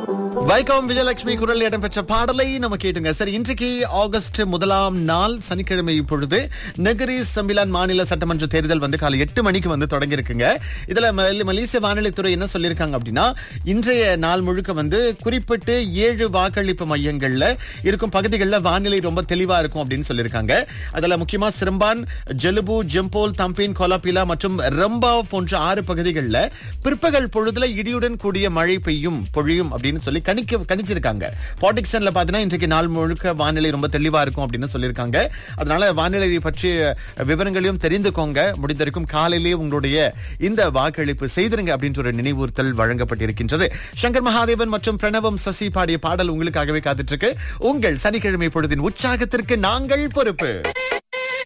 வைக்கம் விஜயலட்சுமி குரல் இடம்பெற்ற பாடலை நம்ம கேட்டுங்க சரி இன்றைக்கு ஆகஸ்ட் முதலாம் நாள் சனிக்கிழமை இப்பொழுது நகரி சம்பிலான் மாநில சட்டமன்ற தேர்தல் வந்து காலை எட்டு மணிக்கு வந்து தொடங்கி இருக்குங்க இதுல மல- மலேசிய வானிலைத்துறை என்ன சொல்லியிருக்காங்க அப்படின்னா இன்றைய நாள் முழுக்க வந்து குறிப்பிட்டு ஏழு வாக்களிப்பு மையங்கள்ல இருக்கும் பகுதிகளில் வானிலை ரொம்ப தெளிவா இருக்கும் அப்படின்னு சொல்லியிருக்காங்க அதுல முக்கியமா சிரம்பான் ஜெலுபு ஜெம்போல் தம்பின் கொலாபிலா மற்றும் ரம்பா போன்ற ஆறு பகுதிகளில் பிற்பகல் பொழுதுல இடியுடன் கூடிய மழை பெய்யும் பொழியும் அப்படின்னு சொல்லி கணிக்க கணிச்சிருக்காங்க பாட்டிக்சன்ல பாத்தீங்கன்னா இன்றைக்கு நாள் முழுக்க வானிலை ரொம்ப தெளிவா இருக்கும் அப்படின்னு சொல்லியிருக்காங்க அதனால வானிலை பற்றிய விவரங்களையும் தெரிந்துக்கோங்க முடிந்த வரைக்கும் காலையிலேயே உங்களுடைய இந்த வாக்களிப்பு செய்திருங்க அப்படின்ற ஒரு நினைவூர்த்தல் வழங்கப்பட்டிருக்கின்றது சங்கர் மகாதேவன் மற்றும் பிரணவம் சசி பாடிய பாடல் உங்களுக்காகவே காத்துட்டு இருக்கு உங்கள் சனிக்கிழமை பொழுதின் உற்சாகத்திற்கு நாங்கள் பொறுப்பு